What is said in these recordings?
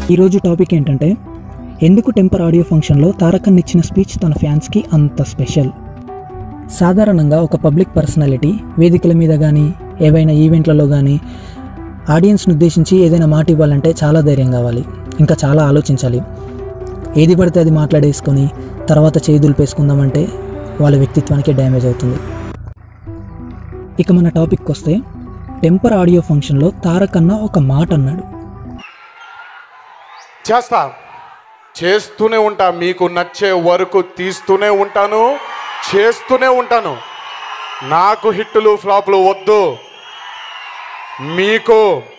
ఈరోజు టాపిక్ ఏంటంటే ఎందుకు టెంపర్ ఆడియో ఫంక్షన్లో తారకన్ ఇచ్చిన స్పీచ్ తన ఫ్యాన్స్కి అంత స్పెషల్ సాధారణంగా ఒక పబ్లిక్ పర్సనాలిటీ వేదికల మీద కానీ ఏవైనా ఈవెంట్లలో కానీ ఆడియన్స్ను ఉద్దేశించి ఏదైనా మాట ఇవ్వాలంటే చాలా ధైర్యం కావాలి ఇంకా చాలా ఆలోచించాలి ఏది పడితే అది మాట్లాడేసుకొని తర్వాత చేయి దులిపేసుకుందామంటే వాళ్ళ వ్యక్తిత్వానికి డ్యామేజ్ అవుతుంది ఇక మన టాపిక్ వస్తే టెంపర్ ఆడియో ఫంక్షన్లో తారకన్న ఒక మాట అన్నాడు చేస్తా చేస్తూనే ఉంటా మీకు నచ్చే వరకు తీస్తూనే ఉంటాను చేస్తూనే ఉంటాను నాకు హిట్టులు ఫ్లాపులు వద్దు మీకు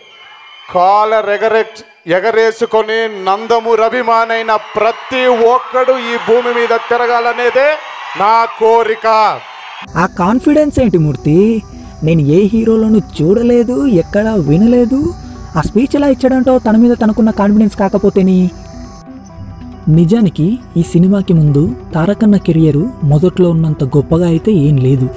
కాలర్ ఎగరే ఎగరేసుకొని నందము రభిమానైన ప్రతి ఒక్కడు ఈ భూమి మీద తిరగాలనేదే నా కోరిక ఆ కాన్ఫిడెన్స్ ఏంటి మూర్తి నేను ఏ హీరోలోనూ చూడలేదు ఎక్కడా వినలేదు ఆ స్పీచ్ ఎలా ఇచ్చాడంటో తన మీద తనకున్న కాన్ఫిడెన్స్ కాకపోతేని నిజానికి ఈ సినిమాకి ముందు తారకన్న కెరియరు మొదట్లో ఉన్నంత గొప్పగా అయితే ఏం లేదు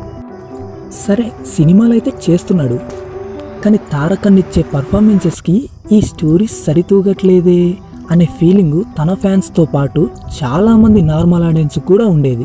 సరే సినిమాలు అయితే చేస్తున్నాడు కానీ తారకన్న ఇచ్చే పర్ఫార్మెన్సెస్కి ఈ స్టోరీస్ సరితూగట్లేదే అనే ఫీలింగు తన ఫ్యాన్స్తో పాటు చాలామంది నార్మల్ ఆడియన్స్ కూడా ఉండేది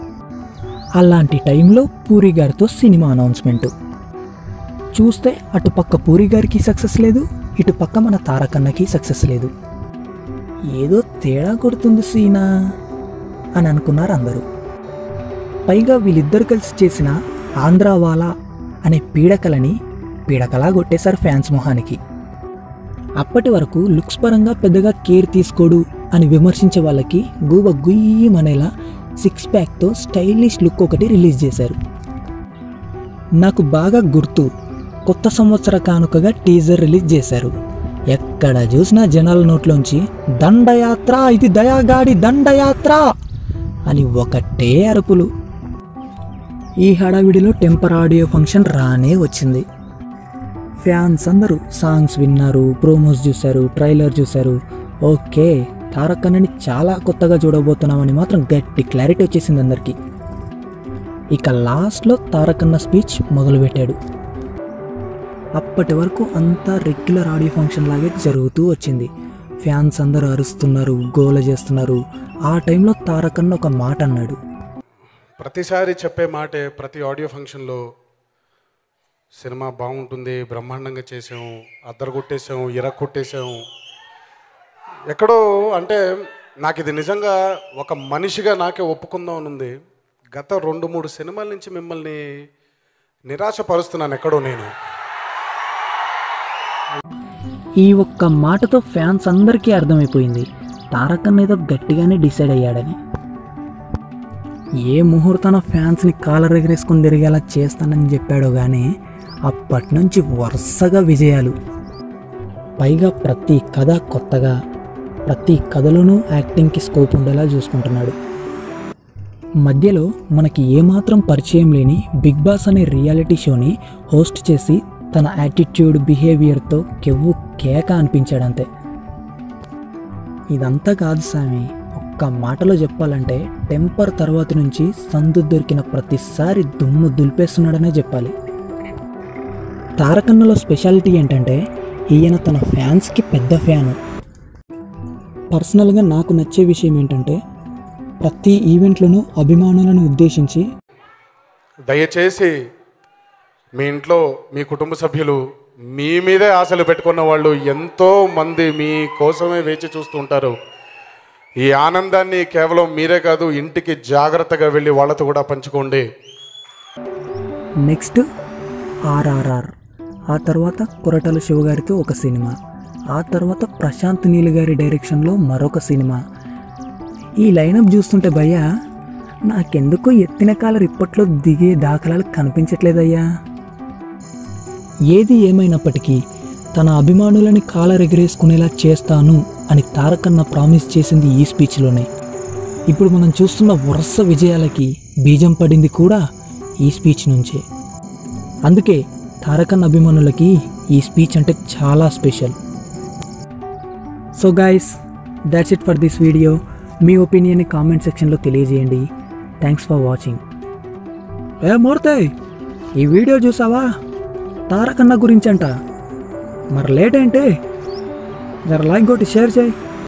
అలాంటి టైంలో పూరి గారితో సినిమా అనౌన్స్మెంట్ చూస్తే అటు పక్క పూరి గారికి సక్సెస్ లేదు ఇటు పక్క మన తారకన్నకి సక్సెస్ లేదు ఏదో తేడా కొడుతుంది సీనా అని అనుకున్నారు అందరూ పైగా వీళ్ళిద్దరు కలిసి చేసిన ఆంధ్రావాలా అనే పీడకలని పీడకలా కొట్టేశారు ఫ్యాన్స్ మొహానికి అప్పటి వరకు లుక్స్ పరంగా పెద్దగా కేర్ తీసుకోడు అని విమర్శించే వాళ్ళకి గూబ గుయ్యమనేలా సిక్స్ ప్యాక్తో స్టైలిష్ లుక్ ఒకటి రిలీజ్ చేశారు నాకు బాగా గుర్తు కొత్త సంవత్సర కానుకగా టీజర్ రిలీజ్ చేశారు ఎక్కడ చూసినా జనాల నోట్లోంచి దండయాత్ర ఇది దయాగాడి దండయాత్ర అని ఒకటే అరుపులు ఈ హడావిడిలో టెంపర్ ఆడియో ఫంక్షన్ రానే వచ్చింది ఫ్యాన్స్ అందరూ సాంగ్స్ విన్నారు ప్రోమోస్ చూశారు ట్రైలర్ చూశారు ఓకే తారక్ అన్నని చాలా కొత్తగా చూడబోతున్నామని మాత్రం గట్టి క్లారిటీ వచ్చేసింది అందరికీ ఇక లాస్ట్లో తారక్ అన్న స్పీచ్ మొదలుపెట్టాడు అప్పటి వరకు అంతా రెగ్యులర్ ఆడియో ఫంక్షన్ లాగే జరుగుతూ వచ్చింది ఫ్యాన్స్ అందరూ అరుస్తున్నారు గోల చేస్తున్నారు ఆ టైంలో తారక్ అన్న ఒక మాట అన్నాడు ప్రతిసారి చెప్పే మాటే ప్రతి ఆడియో ఫంక్షన్లో సినిమా బాగుంటుంది బ్రహ్మాండంగా చేసాం అద్దరు కొట్టేసాం ఇర కొట్టేసాం ఎక్కడో అంటే నాకు ఇది నిజంగా ఒక మనిషిగా నాకే ఒప్పుకుందాం అని ఉంది గత రెండు మూడు సినిమాల నుంచి మిమ్మల్ని నిరాశపరుస్తున్నాను ఎక్కడో నేను ఈ ఒక్క మాటతో ఫ్యాన్స్ అందరికీ అర్థమైపోయింది తారకన్న ఏదో గట్టిగానే డిసైడ్ అయ్యాడని ఏ ముహూర్తాన ఫ్యాన్స్ని కాలర్ ఎగరేసుకొని తిరిగేలా చేస్తానని చెప్పాడో కానీ అప్పటి నుంచి వరుసగా విజయాలు పైగా ప్రతి కథ కొత్తగా ప్రతి కథలోనూ యాక్టింగ్కి స్కోప్ ఉండేలా చూసుకుంటున్నాడు మధ్యలో మనకి ఏమాత్రం పరిచయం లేని బిగ్ బాస్ అనే రియాలిటీ షోని హోస్ట్ చేసి తన యాటిట్యూడ్ బిహేవియర్తో కెవ్వు కేక అనిపించాడంతే ఇదంతా కాదు సామి ఒక్క మాటలో చెప్పాలంటే టెంపర్ తర్వాత నుంచి సందు దొరికిన ప్రతిసారి దుమ్ము దులిపేస్తున్నాడనే చెప్పాలి తారకన్నలో స్పెషాలిటీ ఏంటంటే ఈయన తన ఫ్యాన్స్కి పెద్ద ఫ్యాను పర్సనల్గా నాకు నచ్చే విషయం ఏంటంటే ప్రతి ఈవెంట్లోనూ అభిమానులను ఉద్దేశించి దయచేసి మీ ఇంట్లో మీ కుటుంబ సభ్యులు మీ మీదే ఆశలు పెట్టుకున్న వాళ్ళు ఎంతో మంది మీ కోసమే వేచి చూస్తూ ఉంటారు ఈ ఆనందాన్ని కేవలం మీరే కాదు ఇంటికి జాగ్రత్తగా వెళ్ళి వాళ్ళతో కూడా పంచుకోండి నెక్స్ట్ ఆర్ఆర్ఆర్ ఆ తర్వాత కొరటాల శివగారితో ఒక సినిమా ఆ తర్వాత ప్రశాంత్ నీల్ గారి డైరెక్షన్లో మరొక సినిమా ఈ లైనప్ చూస్తుంటే భయ్య నాకెందుకో ఎత్తిన కాలర్ ఇప్పట్లో దిగే దాఖలాలు కనిపించట్లేదయ్యా ఏది ఏమైనప్పటికీ తన అభిమానులని కాలర్ ఎగరేసుకునేలా చేస్తాను అని తారకన్న ప్రామిస్ చేసింది ఈ స్పీచ్లోనే ఇప్పుడు మనం చూస్తున్న వరుస విజయాలకి బీజం పడింది కూడా ఈ స్పీచ్ నుంచే అందుకే తారకన్న అభిమానులకి ఈ స్పీచ్ అంటే చాలా special so guys that's it for this video మీ ఒపీనియన్ని కామెంట్ సెక్షన్లో తెలియజేయండి థ్యాంక్స్ ఫర్ వాచింగ్ ఏ మూర్తి ఈ వీడియో చూసావా తారకన్న గురించి అంట మరి లేట్ ఏంటి జర లైక్ కొట్టి షేర్ చేయి